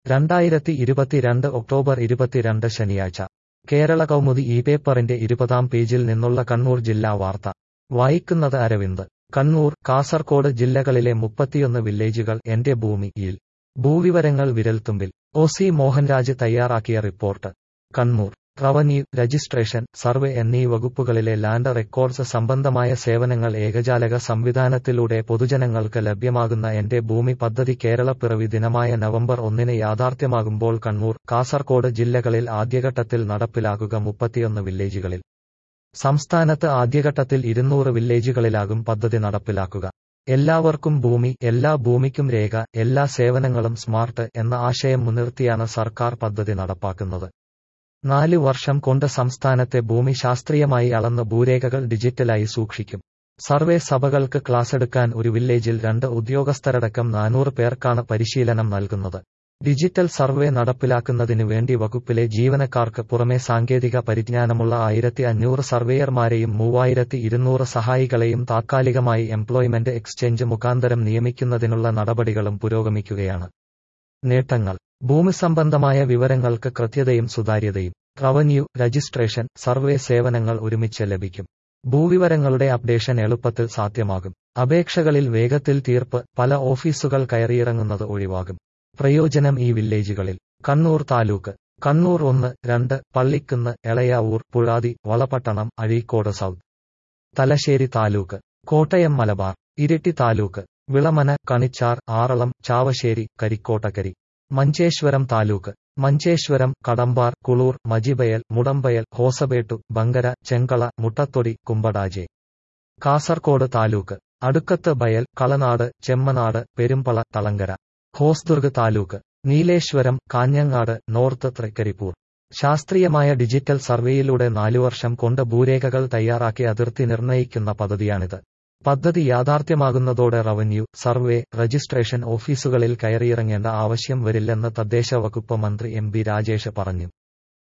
രണ്ടായിരത്തി ഇരുപത്തിരണ്ട് ഒക്ടോബർ ഇരുപത്തിരണ്ട് ശനിയാഴ്ച കേരള കൗമുദി ഈ പേപ്പറിന്റെ ഇരുപതാം പേജിൽ നിന്നുള്ള കണ്ണൂർ ജില്ലാ വാർത്ത വായിക്കുന്നത് അരവിന്ദ് കണ്ണൂർ കാസർകോട് ജില്ലകളിലെ മുപ്പത്തിയൊന്ന് വില്ലേജുകൾ എന്റെ ഭൂമിയിൽ ഭൂവിവരങ്ങൾ വിരൽത്തുമ്പിൽ ഒ സി മോഹൻരാജ് തയ്യാറാക്കിയ report Kannur revenue registration survey എന്നീ വകുപ്പുകളിലെ ലാൻഡ് റെക്കോർഡ്സ് സംബന്ധമായ സേവനങ്ങൾ ഏകജാലക സംവിധാനത്തിലൂടെ പൊതുജനങ്ങൾക്ക് ലഭ്യമാകുന്ന എന്റെ ഭൂമി പദ്ധതി കേരളപ്പിറവി ദിനമായ നവംബർ ഒന്നിന് യാഥാർത്ഥ്യമാകുമ്പോൾ കണ്ണൂർ കാസർകോട് ജില്ലകളിൽ ആദ്യഘട്ടത്തിൽ നടപ്പിലാകുക മുപ്പത്തിയൊന്ന് വില്ലേജുകളിൽ സംസ്ഥാനത്ത് ആദ്യഘട്ടത്തിൽ ഇരുന്നൂറ് വില്ലേജുകളിലാകും പദ്ധതി നടപ്പിലാക്കുക എല്ലാവർക്കും ഭൂമി എല്ലാ ഭൂമിക്കും രേഖ എല്ലാ സേവനങ്ങളും സ്മാർട്ട് എന്ന ആശയം മുൻനിർത്തിയാണ് സർക്കാർ പദ്ധതി നടപ്പാക്കുന്നത് നാല് വർഷം കൊണ്ട് സംസ്ഥാനത്തെ ഭൂമി ശാസ്ത്രീയമായി അളന്ന് ഭൂരേഖകൾ ഡിജിറ്റലായി സൂക്ഷിക്കും സർവേ സഭകൾക്ക് ക്ലാസെടുക്കാൻ ഒരു വില്ലേജിൽ രണ്ട് ഉദ്യോഗസ്ഥരടക്കം നാനൂറ് പേർക്കാണ് പരിശീലനം നൽകുന്നത് ഡിജിറ്റൽ സർവേ നടപ്പിലാക്കുന്നതിനു വേണ്ടി വകുപ്പിലെ ജീവനക്കാർക്ക് പുറമെ സാങ്കേതിക പരിജ്ഞാനമുള്ള ആയിരത്തി അഞ്ഞൂറ് സർവേയർമാരെയും മൂവായിരത്തി ഇരുന്നൂറ് സഹായികളെയും താത്കാലികമായി എംപ്ലോയ്മെന്റ് എക്സ്ചേഞ്ച് മുഖാന്തരം നിയമിക്കുന്നതിനുള്ള നടപടികളും പുരോഗമിക്കുകയാണ് നേട്ടങ്ങൾ ഭൂമി സംബന്ധമായ വിവരങ്ങൾക്ക് കൃത്യതയും സുതാര്യതയും റവന്യൂ രജിസ്ട്രേഷൻ സർവേ സേവനങ്ങൾ ഒരുമിച്ച് ലഭിക്കും ഭൂവിവരങ്ങളുടെ അപ്ഡേഷൻ എളുപ്പത്തിൽ സാധ്യമാകും അപേക്ഷകളിൽ വേഗത്തിൽ തീർപ്പ് പല ഓഫീസുകൾ കയറിയിറങ്ങുന്നത് ഒഴിവാകും പ്രയോജനം ഈ വില്ലേജുകളിൽ കണ്ണൂർ താലൂക്ക് കണ്ണൂർ ഒന്ന് രണ്ട് പള്ളിക്കുന്ന് എളയാവൂർ പുഴാതി വളപട്ടണം അഴീക്കോട് സൗത്ത് തലശ്ശേരി താലൂക്ക് കോട്ടയം മലബാർ ഇരിട്ടി താലൂക്ക് വിളമന കണിച്ചാർ ആറളം ചാവശ്ശേരി കരിക്കോട്ടക്കരി മഞ്ചേശ്വരം താലൂക്ക് മഞ്ചേശ്വരം കടമ്പാർ കുളൂർ മജിബയൽ മുടമ്പയൽ ഹോസബേട്ടു ബങ്കര ചെങ്കള മുട്ടത്തൊടി കുമ്പടാജെ കാസർകോട് താലൂക്ക് അടുക്കത്ത് ബയൽ കളനാട് ചെമ്മനാട് പെരുമ്പള തളങ്കര ഹോസ്ദുർഗ് താലൂക്ക് നീലേശ്വരം കാഞ്ഞങ്ങാട് നോർത്ത് തൃക്കരിപ്പൂർ ശാസ്ത്രീയമായ ഡിജിറ്റൽ സർവേയിലൂടെ നാലു വർഷം കൊണ്ട് ഭൂരേഖകൾ തയ്യാറാക്കി അതിർത്തി നിർണയിക്കുന്ന പദ്ധതിയാണിത് പദ്ധതി യാഥാർത്ഥ്യമാകുന്നതോടെ റവന്യൂ സർവേ രജിസ്ട്രേഷൻ ഓഫീസുകളിൽ കയറിയിറങ്ങേണ്ട ആവശ്യം വരില്ലെന്ന് തദ്ദേശ വകുപ്പ് മന്ത്രി എം ബി രാജേഷ് പറഞ്ഞു